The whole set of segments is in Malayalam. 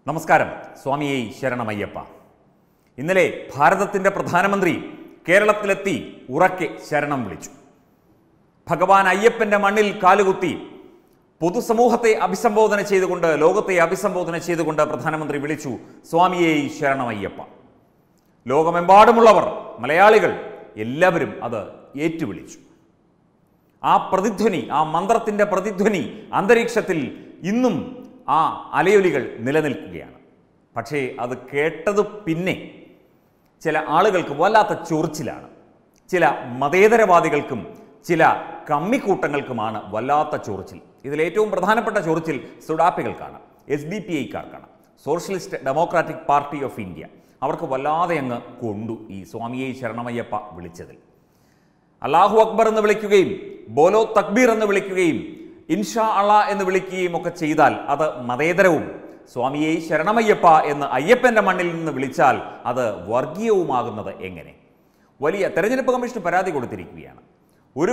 നമസ്കാരം സ്വാമിയെ ശരണമയ്യപ്പ ഇന്നലെ ഭാരതത്തിൻ്റെ പ്രധാനമന്ത്രി കേരളത്തിലെത്തി ഉറക്കെ ശരണം വിളിച്ചു ഭഗവാൻ അയ്യപ്പൻ്റെ മണ്ണിൽ കാലുകുത്തി പൊതുസമൂഹത്തെ അഭിസംബോധന ചെയ്തുകൊണ്ട് ലോകത്തെ അഭിസംബോധന ചെയ്തുകൊണ്ട് പ്രധാനമന്ത്രി വിളിച്ചു സ്വാമിയെ ശരണമയ്യപ്പ ലോകമെമ്പാടുമുള്ളവർ മലയാളികൾ എല്ലാവരും അത് ഏറ്റുവിളിച്ചു ആ പ്രതിധ്വനി ആ മന്ത്രത്തിൻ്റെ പ്രതിധ്വനി അന്തരീക്ഷത്തിൽ ഇന്നും ആ അലയൊലികൾ നിലനിൽക്കുകയാണ് പക്ഷേ അത് കേട്ടത് പിന്നെ ചില ആളുകൾക്ക് വല്ലാത്ത ചൊറിച്ചിലാണ് ചില മതേതരവാദികൾക്കും ചില കമ്മിക്കൂട്ടങ്ങൾക്കുമാണ് വല്ലാത്ത ചൊറിച്ചിൽ ഇതിൽ ഏറ്റവും പ്രധാനപ്പെട്ട ചൊറിച്ചിൽ സുഡാപ്പികൾക്കാണ് എസ് ഡി പി ഐക്കാർക്കാണ് socialist democratic party of India അവർക്ക് വല്ലാതെ അങ്ങ് കൊണ്ടു ഈ സ്വാമിയെ ശരണമയ്യപ്പ വിളിച്ചതിൽ അള്ളാഹു അക്ബർ എന്ന് വിളിക്കുകയും ബോലോ തക്ബീർ എന്ന് വിളിക്കുകയും ഇൻഷാ അള്ളാ എന്ന് വിളിക്കുകയും ഒക്കെ ചെയ്താൽ അത് മതേതരവും സ്വാമിയെ ശരണമയ്യപ്പ എന്ന് അയ്യപ്പൻ്റെ മണ്ണിൽ നിന്ന് വിളിച്ചാൽ അത് വർഗീയവുമാകുന്നത് എങ്ങനെ വലിയ തെരഞ്ഞെടുപ്പ് കമ്മീഷൻ പരാതി കൊടുത്തിരിക്കുകയാണ് ഒരു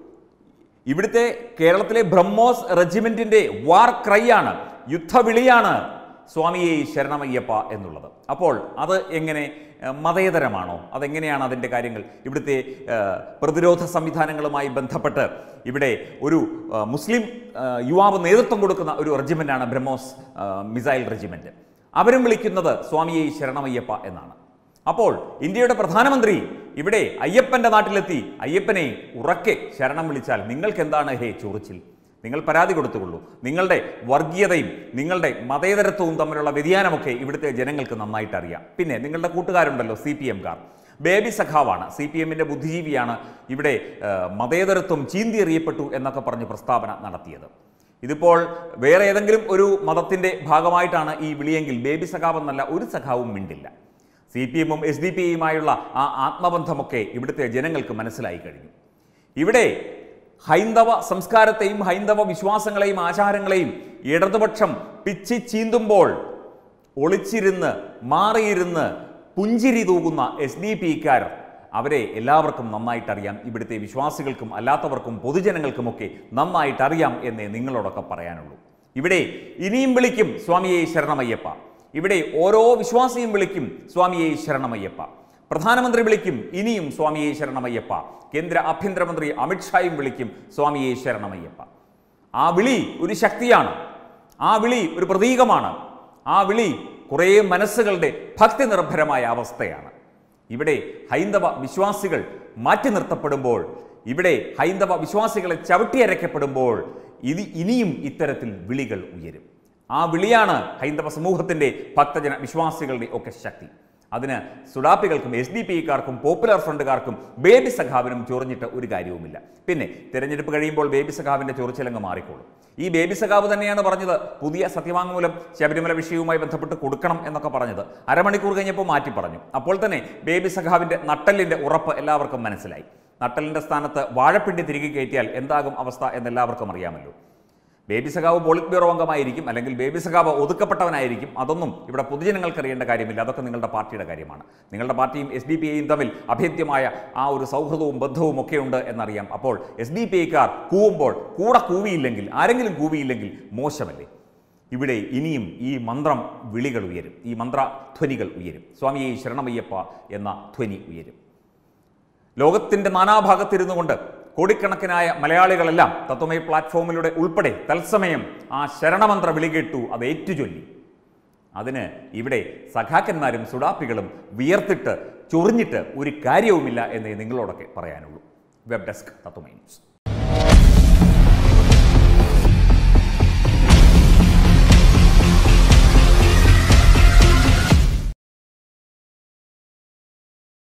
ഇവിടുത്തെ കേരളത്തിലെ ബ്രഹ്മോസ് റെജിമെന്റിന്റെ വാർ ക്രൈ ആണ് യുദ്ധവിളിയാണ് സ്വാമിയെ ശരണമയ്യപ്പ എന്നുള്ളത് അപ്പോൾ അത് എങ്ങനെ ഏഹ്, മതേതരമാണോ അതെങ്ങനെയാണ് അതിൻ്റെ കാര്യങ്ങൾ ഇവിടുത്തെ ഏഹ്, പ്രതിരോധ സംവിധാനങ്ങളുമായി ബന്ധപ്പെട്ട് ഇവിടെ ഒരു ഏഹ്, മുസ്ലിം ഏഹ്, യുവാവ് നേതൃത്വം കൊടുക്കുന്ന ഒരു റെജിമെൻ്റാണ് ബ്രഹ്മോസ് ഏഹ്, മിസൈൽ റെജിമെൻറ്റ് അവരും വിളിക്കുന്നത് സ്വാമിയെ ശരണമയ്യപ്പ എന്നാണ് അപ്പോൾ ഇന്ത്യയുടെ പ്രധാനമന്ത്രി ഇവിടെ അയ്യപ്പന്റെ നാട്ടിലെത്തി അയ്യപ്പനെ ഉറക്കെ ശരണം വിളിച്ചാൽ നിങ്ങൾക്ക് എന്താണ് ഹേ ചൊറിച്ചിൽ നിങ്ങൾ പരാതി കൊടുത്തുകൊള്ളൂ നിങ്ങളുടെ വർഗീയതയും നിങ്ങളുടെ മതേതരത്വവും തമ്മിലുള്ള വ്യതിയാനമൊക്കെ ഇവിടുത്തെ ജനങ്ങൾക്ക് നന്നായിട്ട് അറിയാം പിന്നെ നിങ്ങളുടെ കൂട്ടുകാരുണ്ടല്ലോ സി പി എംകാർ ബേബി സഖാവാണ് സി പി എമ്മിൻ്റെ ബുദ്ധിജീവിയാണ് ഇവിടെ ഏഹ്, മതേതരത്വം ചീന്തിയെറിയപ്പെട്ടു എന്നൊക്കെ പറഞ്ഞ് പ്രസ്താവന നടത്തിയത് ഇതിപ്പോൾ വേറെ ഏതെങ്കിലും ഒരു മതത്തിൻ്റെ ഭാഗമായിട്ടാണ് ഈ വിളിയെങ്കിൽ ബേബി സഖാവ് എന്നല്ല ഒരു സഖാവും മിണ്ടില്ല സി പി എമ്മും എസ് ഡി പി ഐയുമായുള്ള ആ ആത്മബന്ധമൊക്കെ ഇവിടുത്തെ ജനങ്ങൾക്ക് മനസ്സിലായി കഴിഞ്ഞു ഇവിടെ ഹൈന്ദവ സംസ്കാരത്തെയും ഹൈന്ദവ വിശ്വാസങ്ങളെയും ആചാരങ്ങളെയും ഇടതുപക്ഷം പിച്ചി ചീന്തുമ്പോൾ ഒളിച്ചിരുന്ന് മാറിയിരുന്ന് പുഞ്ചിരി തൂകുന്ന എസ് ഡി പിക്കാർ അവരെ എല്ലാവർക്കും നന്നായിട്ടറിയാം ഇവിടുത്തെ വിശ്വാസികൾക്കും അല്ലാത്തവർക്കും പൊതുജനങ്ങൾക്കുമൊക്കെ നന്നായിട്ടറിയാം എന്നേ നിങ്ങളോടൊക്കെ പറയാനുള്ളൂ ഇവിടെ ഇനിയും വിളിക്കും സ്വാമിയെ ശരണമയ്യപ്പ ഇവിടെ ഓരോ വിശ്വാസിയും വിളിക്കും സ്വാമിയെ ശരണമയ്യപ്പ പ്രധാനമന്ത്രി വിളിക്കും ഇനിയും സ്വാമിയെ ശരണമയ്യപ്പ കേന്ദ്ര ആഭ്യന്തരമന്ത്രി അമിത്ഷായും വിളിക്കും സ്വാമിയെ ശരണമയ്യപ്പ ആ വിളി ഒരു ശക്തിയാണ് ആ വിളി ഒരു പ്രതീകമാണ് ആ വിളി കുറേ മനസ്സുകളുടെ ഭക്തി നിർഭരമായ അവസ്ഥയാണ് ഇവിടെ ഹൈന്ദവ വിശ്വാസികൾ മാറ്റി നിർത്തപ്പെടുമ്പോൾ ഇവിടെ ഹൈന്ദവ വിശ്വാസികളെ ചവിട്ടിയരയ്ക്കപ്പെടുമ്പോൾ ഇത് ഇനിയും ഇത്തരത്തിൽ വിളികൾ ഉയരും ആ വിളിയാണ് ഹൈന്ദവ സമൂഹത്തിൻ്റെ ഭക്തജന വിശ്വാസികളുടെ ഒക്കെ ശക്തി അതിന് സുഡാപ്പികൾക്കും എസ് ഡി പി കാർക്കും പോപ്പുലർ ഫ്രണ്ടുകാർക്കും ബേബി സഖാവിനും ചൊറിഞ്ഞിട്ട് ഒരു കാര്യവുമില്ല പിന്നെ തിരഞ്ഞെടുപ്പ് കഴിയുമ്പോൾ ബേബി സഖാവിൻ്റെ ചൊറിച്ചിലങ്ങ് മാറിക്കോളും ഈ ബേബി സഖാവ് തന്നെയാണ് പറഞ്ഞത് പുതിയ സത്യവാങ്മൂലം ശബരിമല വിഷയവുമായി ബന്ധപ്പെട്ട് കൊടുക്കണം എന്നൊക്കെ പറഞ്ഞത് അരമണിക്കൂർ കഴിഞ്ഞപ്പോൾ മാറ്റി പറഞ്ഞു അപ്പോൾ തന്നെ ബേബി സഖാവിൻ്റെ നട്ടലിൻ്റെ ഉറപ്പ് എല്ലാവർക്കും മനസ്സിലായി നട്ടലിൻ്റെ സ്ഥാനത്ത് വാഴപ്പിണ്ടി തിരികെ കയറ്റിയാൽ എന്താകും അവസ്ഥ എന്നെല്ലാവർക്കും അറിയാമല്ലോ ബേബി സഖാവ് പോളിറ്റ് ബ്യൂറോ അംഗമായിരിക്കും അല്ലെങ്കിൽ ബേബി സഖാവ് ഒതുക്കപ്പെട്ടവനായിരിക്കും അതൊന്നും ഇവിടെ പൊതുജനങ്ങൾക്ക് അറിയേണ്ട കാര്യമില്ല അതൊക്കെ നിങ്ങളുടെ പാർട്ടിയുടെ കാര്യമാണ് നിങ്ങളുടെ പാർട്ടിയും എസ് ഡി പി ഐയും തമ്മിൽ അഭേദ്യമായ ആ ഒരു സൗഹൃദവും ബന്ധവും ഒക്കെ ഉണ്ട് എന്നറിയാം അപ്പോൾ എസ് ഡി പി ഐക്കാർ കൂവുമ്പോൾ കൂടെ കൂവിയില്ലെങ്കിൽ ആരെങ്കിലും കൂവിയില്ലെങ്കിൽ മോശമല്ലേ ഇവിടെ ഇനിയും ഈ മന്ത്രം വിളികൾ ഉയരും ഈ മന്ത്രധ്വനികൾ ഉയരും സ്വാമിയെ ശരണമയ്യപ്പ എന്ന ധ്വനി ഉയരും ലോകത്തിൻ്റെ നാനാഭാഗത്തിരുന്നു കൊണ്ട് കോടിക്കണക്കിനായ മലയാളികളെല്ലാം തത്വമയ പ്ലാറ്റ്ഫോമിലൂടെ ഉൾപ്പെടെ തത്സമയം ആ ശരണമന്ത്ര വിളി കേട്ടു അത് ഏറ്റുചൊല്ലി അതിന് ഇവിടെ സഖാക്കന്മാരും സുഡാപ്പികളും വിയർത്തിട്ട് ചൊറിഞ്ഞിട്ട് ഒരു കാര്യവുമില്ല എന്നേ നിങ്ങളോടൊക്കെ പറയാനുള്ളൂ വെബ് ഡെസ്ക് തത്വമൈ ന്യൂസ്